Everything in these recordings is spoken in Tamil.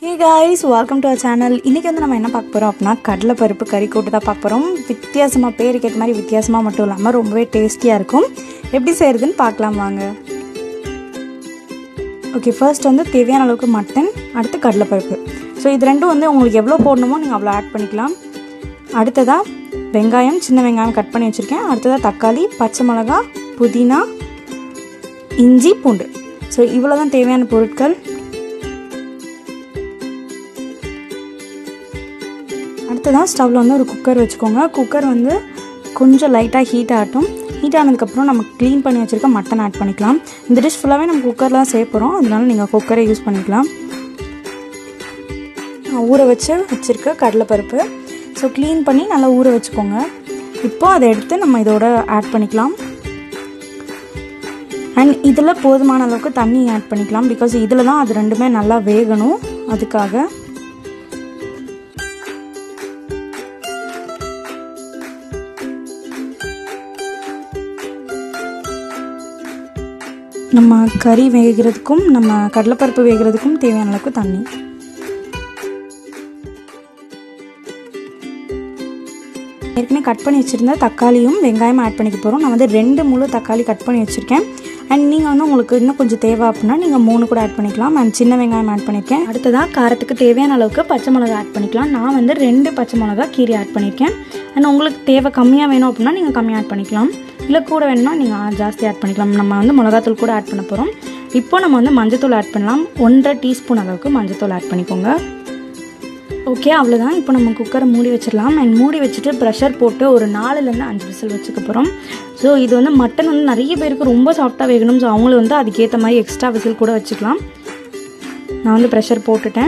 hey guys welcome to our channel இன்றைக்கி வந்து நம்ம என்ன பார்க்க போகிறோம் அப்படின்னா கடலை பருப்பு கறி கூட்டு தான் பார்க்க போகிறோம் வித்தியாசமாக பேருக்கு ஏற்ற மாதிரி வித்தியாசமாக மட்டும் இல்லாமல் ரொம்பவே டேஸ்டியாக இருக்கும் எப்படி செய்கிறதுன்னு பார்க்கலாம் வாங்க ஓகே ஃபர்ஸ்ட் வந்து தேவையான அளவுக்கு மட்டன் அடுத்து கடலைப்பருப்பு ஸோ இது ரெண்டும் வந்து உங்களுக்கு எவ்வளோ போடணுமோ நீங்கள் அவ்வளோ ஆட் பண்ணிக்கலாம் அடுத்ததாக வெங்காயம் சின்ன வெங்காயம் கட் பண்ணி வச்சுருக்கேன் அடுத்ததாக தக்காளி பச்சை மிளகா புதினா இஞ்சி பூண்டு ஸோ இவ்வளோ தான் தேவையான பொருட்கள் அடுத்ததான் ஸ்டவ்வில் வந்து ஒரு குக்கர் வச்சுக்கோங்க குக்கர் வந்து கொஞ்சம் லைட்டாக ஹீட் ஆகட்டும் ஹீட் ஆனதுக்கப்புறம் நம்ம க்ளீன் பண்ணி வச்சுருக்க மட்டன் ஆட் பண்ணிக்கலாம் இந்த டிஷ் ஃபுல்லாகவே நம்ம குக்கரில் தான் சேர்ப்போம் அதனால நீங்கள் குக்கரை யூஸ் பண்ணிக்கலாம் ஊற வச்சு வச்சுருக்க கடலைப்பருப்பு ஸோ க்ளீன் பண்ணி நல்லா ஊற வச்சுக்கோங்க இப்போ அதை எடுத்து நம்ம இதோட ஆட் பண்ணிக்கலாம் அண்ட் இதில் போதுமான அளவுக்கு தண்ணி ஆட் பண்ணிக்கலாம் பிகாஸ் இதில் தான் அது ரெண்டுமே நல்லா வேகணும் அதுக்காக நம்ம கறி வேகிறதுக்கும் நம்ம கடலைப்பருப்பு வேகிறதுக்கும் தேவையான அளவுக்கு தண்ணி ஏற்கனவே கட் பண்ணி வச்சுருந்த தக்காளியும் வெங்காயமும் ஆட் பண்ணிக்க போகிறோம் நான் வந்து ரெண்டு முழு தக்காளி கட் பண்ணி வச்சுருக்கேன் அண்ட் நீங்கள் வந்து உங்களுக்கு இன்னும் கொஞ்சம் தேவை அப்படின்னா நீங்கள் மூணு கூட ஆட் பண்ணிக்கலாம் அண்ட் சின்ன வெங்காயம் ஆட் பண்ணியிருக்கேன் அடுத்ததாக காரத்துக்கு தேவையான அளவுக்கு பச்சை மிளகா ஆட் பண்ணிக்கலாம் நான் வந்து ரெண்டு பச்சை மிளகா கீரி ஆட் பண்ணியிருக்கேன் அண்ட் உங்களுக்கு தேவை கம்மியாக வேணும் அப்படின்னா நீங்கள் கம்மியாக ஆட் பண்ணிக்கலாம் இல்லை கூட வேணும்னா நீங்கள் ஜாஸ்தி ஆட் பண்ணிக்கலாம் நம்ம வந்து மிளகாத்தூள் கூட ஆட் பண்ண போகிறோம் இப்போ நம்ம வந்து மஞ்சத்தூள் ஆட் பண்ணலாம் ஒன்றரை டீஸ்பூன் அளவுக்கு மஞ்சத்தூள் ஆட் பண்ணிக்கோங்க ஓகே அவ்வளோதான் இப்போ நம்ம குக்கரை மூடி வச்சிடலாம் அண்ட் மூடி வச்சுட்டு ப்ரெஷர் போட்டு ஒரு நாலுலேருந்து அஞ்சு விசில் வச்சுக்க போகிறோம் ஸோ இது வந்து மட்டன் வந்து நிறைய பேருக்கு ரொம்ப சாஃப்டாக வேகணும் ஸோ அவங்களும் வந்து அதுக்கேற்ற மாதிரி எக்ஸ்ட்ரா விசில் கூட வச்சுக்கலாம் நான் வந்து ப்ரெஷர் போட்டுட்டேன்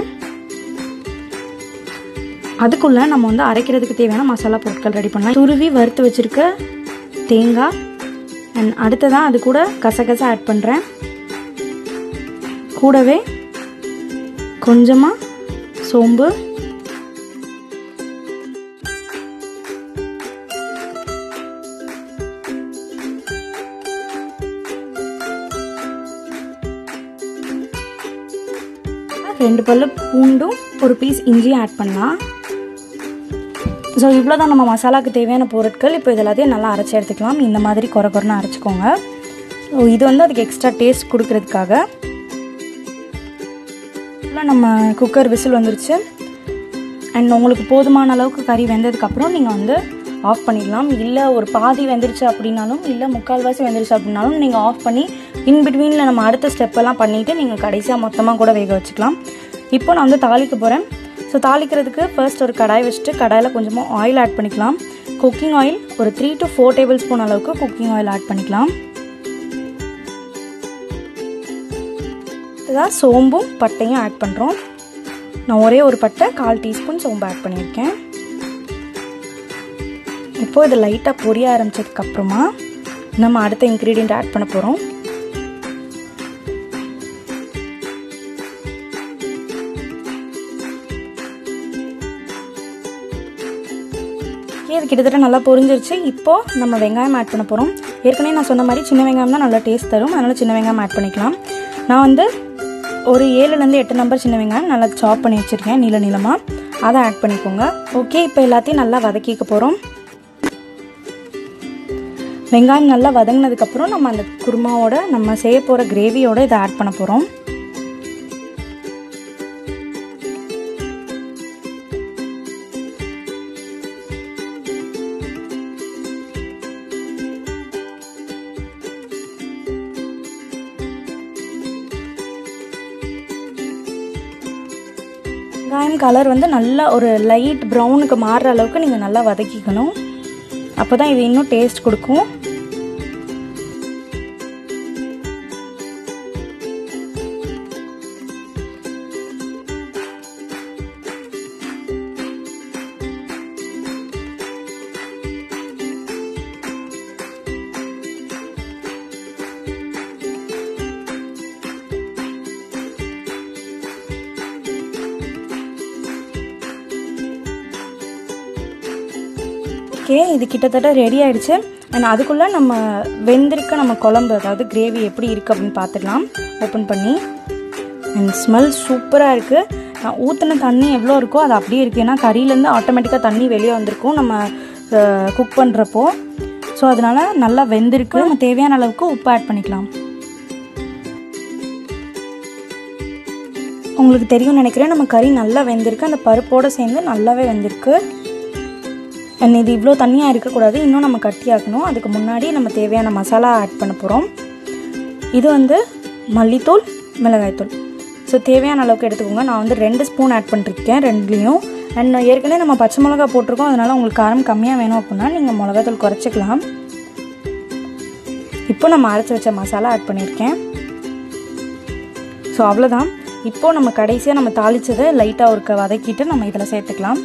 அதுக்குள்ளே நம்ம வந்து அரைக்கிறதுக்கு தேவையான மசாலா பொருட்கள் ரெடி பண்ணலாம் துருவி வறுத்து வச்சுருக்க தேங்காய் அண்ட் அடுத்ததான் அது கூட கசகசா ஆட் பண்ணுறேன் கூடவே கொஞ்சமாக சோம்பு ரெண்டு பல்லு பூண்டும் ஒரு பீஸ் இஞ்சியும் ஆட் பண்ணலாம் ஸோ இவ்வளோ தான் நம்ம மசாலாவுக்கு தேவையான பொருட்கள் இப்போ இது எல்லாத்தையும் நல்லா அரைச்சி எடுத்துக்கலாம் இந்த மாதிரி குறை குறைன்னு அரைச்சிக்கோங்க ஸோ இது வந்து அதுக்கு எக்ஸ்ட்ரா டேஸ்ட் கொடுக்கறதுக்காக நம்ம குக்கர் விசில் வந்துருச்சு அண்ட் உங்களுக்கு போதுமான அளவுக்கு கறி வெந்ததுக்கப்புறம் நீங்கள் வந்து ஆஃப் பண்ணிடலாம் இல்லை ஒரு பாதி வெந்துருச்சு அப்படின்னாலும் இல்லை முக்கால்வாசி வெந்துருச்சு அப்படின்னாலும் நீங்கள் ஆஃப் பண்ணி இன் பிட்வீனில் நம்ம அடுத்த ஸ்டெப்பெல்லாம் பண்ணிவிட்டு நீங்கள் கடைசியாக மொத்தமாக கூட வேக வச்சுக்கலாம் இப்போ நான் வந்து தாளிக்க போகிறேன் ஸோ தாளிக்கிறதுக்கு ஃபர்ஸ்ட் ஒரு கடாய் வச்சுட்டு கடாயில் கொஞ்சமாக ஆயில் ஆட் பண்ணிக்கலாம் குக்கிங் ஆயில் ஒரு three to four tablespoon அளவுக்கு குக்கிங் ஆயில் ஆட் பண்ணிக்கலாம் இதான் சோம்பும் பட்டையும் ஆட் பண்ணுறோம் நான் ஒரே ஒரு பட்டை கால் டீஸ்பூன் சோம்பு ஆட் பண்ணியிருக்கேன் இப்போது இது லைட்டாக பொரிய ஆரம்பித்ததுக்கப்புறமா நம்ம அடுத்த இன்க்ரீடியண்ட் ஆட் பண்ண போகிறோம் இது கிட்டத்தட்ட நல்லா பொரிஞ்சிருச்சு இப்போது நம்ம வெங்காயம் ஆட் பண்ண போகிறோம் ஏற்கனவே நான் சொன்ன மாதிரி சின்ன வெங்காயம் தான் நல்லா டேஸ்ட் தரும் அதனால் சின்ன வெங்காயம் ஆட் பண்ணிக்கலாம் நான் வந்து ஒரு ஏழுலேருந்து எட்டு நம்பர் சின்ன வெங்காயம் நல்லா சாப் பண்ணி வச்சுருக்கேன் நீள நீளமாக அதை ஆட் பண்ணிக்கோங்க ஓகே இப்போ எல்லாத்தையும் நல்லா வதக்கிக்க போகிறோம் வெங்காயம் நல்லா வதங்கினதுக்கப்புறம் நம்ம அந்த குருமாவோட நம்ம செய்ய போகிற கிரேவியோட இதை ஆட் பண்ண போகிறோம் வெங்காயம் கலர் வந்து நல்லா ஒரு லைட் ப்ரௌனுக்கு மாறுற அளவுக்கு நீங்கள் நல்லா வதக்கிக்கணும் அப்போ தான் இது இன்னும் டேஸ்ட் கொடுக்கும் ஓகே இது கிட்டத்தட்ட ரெடி ஆயிடுச்சு அண்ட் அதுக்குள்ளே நம்ம வெந்திருக்க நம்ம குழம்பு அதாவது கிரேவி எப்படி இருக்குது அப்படின்னு பார்த்துக்கலாம் ஓப்பன் பண்ணி அண்ட் ஸ்மெல் சூப்பராக இருக்குது ஊற்றின தண்ணி எவ்வளோ இருக்கோ அது அப்படியே இருக்குது ஏன்னா கறியிலேருந்து ஆட்டோமேட்டிக்காக தண்ணி வெளியே வந்திருக்கும் நம்ம குக் பண்ணுறப்போ ஸோ அதனால் நல்லா வெந்திருக்கு நம்ம தேவையான அளவுக்கு உப்பு ஆட் பண்ணிக்கலாம் உங்களுக்கு தெரியும்னு நினைக்கிறேன் நம்ம கறி நல்லா வெந்திருக்கு அந்த பருப்போடு சேர்ந்து நல்லாவே வெந்திருக்கு அண்ட் இது இவ்வளோ தண்ணியாக இருக்கக்கூடாது இன்னும் நம்ம கட்டியாக்கணும் அதுக்கு முன்னாடி நம்ம தேவையான மசாலா ஆட் பண்ண போகிறோம் இது வந்து மல்லித்தூள் மிளகாய்த்தூள் ஸோ தேவையான அளவுக்கு எடுத்துக்கோங்க நான் வந்து ரெண்டு ஸ்பூன் ஆட் பண்ணிருக்கேன் ரெண்டுலேயும் அண்ட் ஏற்கனவே நம்ம பச்சை மிளகா போட்டிருக்கோம் அதனால் உங்களுக்கு காரம் கம்மியாக வேணும் அப்படின்னா நீங்கள் மிளகாத்தூள் குறைச்சிக்கலாம் இப்போ நம்ம அரைச்சி வச்ச மசாலா ஆட் பண்ணியிருக்கேன் ஸோ அவ்வளோதான் இப்போது நம்ம கடைசியாக நம்ம தாளித்ததை லைட்டாக ஒருக்க வதக்கிட்டு நம்ம இதில் சேர்த்துக்கலாம்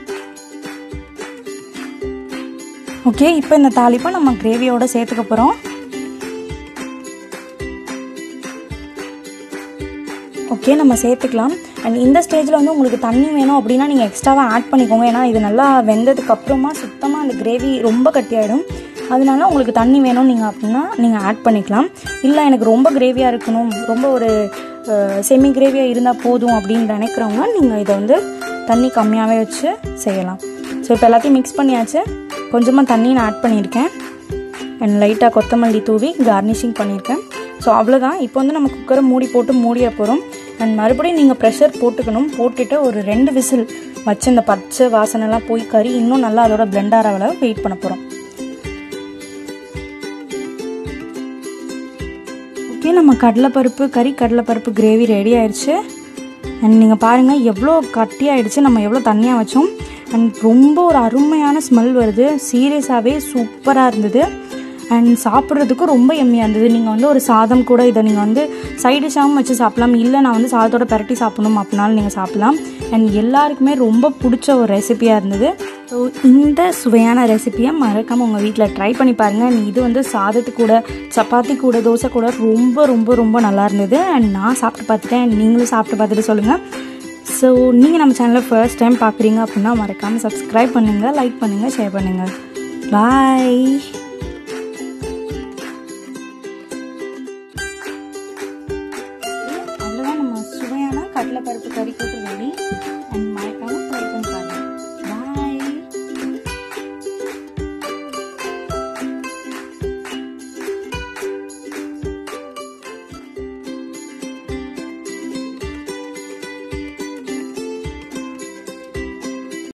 ஓகே இப்போ இந்த தாளிப்பை நம்ம கிரேவியோட சேர்த்துக்க போகிறோம் ஓகே நம்ம சேர்த்துக்கலாம் அண்ட் இந்த ஸ்டேஜில் வந்து உங்களுக்கு தண்ணி வேணும் அப்படின்னா நீங்கள் எக்ஸ்ட்ராவாக ஆட் பண்ணிக்கோங்க ஏன்னா இது நல்லா வெந்ததுக்கு அப்புறமா சுத்தமாக அந்த கிரேவி ரொம்ப கட்டியாயிடும் அதனால உங்களுக்கு தண்ணி வேணும் நீங்கள் அப்படின்னா நீங்கள் ஆட் பண்ணிக்கலாம் இல்லை எனக்கு ரொம்ப கிரேவியாக இருக்கணும் ரொம்ப ஒரு செமி கிரேவியாக இருந்தால் போதும் அப்படின்னு நினைக்கிறவங்க நீங்கள் இதை வந்து தண்ணி கம்மியாகவே வச்சு செய்யலாம் ஸோ இப்போ எல்லாத்தையும் மிக்ஸ் பண்ணியாச்சு கொஞ்சமாக தண்ணி நான் ஆட் பண்ணியிருக்கேன் அண்ட் லைட்டாக கொத்தமல்லி தூவி கார்னிஷிங் பண்ணியிருக்கேன் ஸோ அவ்வளோதான் இப்போ வந்து நம்ம குக்கரை மூடி போட்டு மூடிய போகிறோம் அண்ட் மறுபடியும் நீங்கள் ப்ரெஷர் போட்டுக்கணும் போட்டுட்டு ஒரு ரெண்டு விசில் வச்சு இந்த பச்சை வாசனைலாம் போய் கறி இன்னும் நல்லா அதோட பிளெண்ட் ஆகிற அளவு வெயிட் பண்ண போகிறோம் ஓகே நம்ம கடலைப்பருப்பு கறி கடலைப்பருப்பு கிரேவி ரெடி ஆயிடுச்சு அண்ட் நீங்கள் பாருங்கள் எவ்வளோ கட்டி ஆயிடுச்சு நம்ம எவ்வளோ தண்ணியாக வச்சோம் அண்ட் ரொம்ப ஒரு அருமையான ஸ்மெல் வருது சீரியஸாகவே சூப்பராக இருந்தது அண்ட் சாப்பிட்றதுக்கும் ரொம்ப எம்மியாக இருந்தது நீங்கள் வந்து ஒரு சாதம் கூட இதை நீங்கள் வந்து சைடு டிஷ்ஷாகவும் வச்சு சாப்பிடலாம் இல்லை நான் வந்து சாதத்தோட பரட்டி சாப்பிடணும் அப்படின்னாலும் நீங்கள் சாப்பிடலாம் அண்ட் எல்லாருக்குமே ரொம்ப பிடிச்ச ஒரு ரெசிபியாக இருந்தது ஸோ இந்த சுவையான ரெசிபியை மறக்காமல் உங்கள் வீட்டில் ட்ரை பண்ணி பாருங்கள் அண்ட் இது வந்து சாதத்து கூட சப்பாத்தி கூட தோசை கூட ரொம்ப ரொம்ப ரொம்ப நல்லா இருந்தது அண்ட் நான் சாப்பிட்டு பார்த்துட்டேன் நீங்களும் சாப்பிட்டு பார்த்துட்டு சொல்லுங்கள் ஸோ நீங்கள் நம்ம சேனலை ஃபர்ஸ்ட் டைம் பார்க்குறீங்க அப்படின்னா மறக்காமல் சப்ஸ்கிரைப் பண்ணுங்கள் லைக் பண்ணுங்கள் ஷேர் பண்ணுங்கள் பாய் அவ்வளோதான் நம்ம சுவையான கடலைப்பருப்பு கறி கூட்டு ரெடி அண்ட் மறக்காம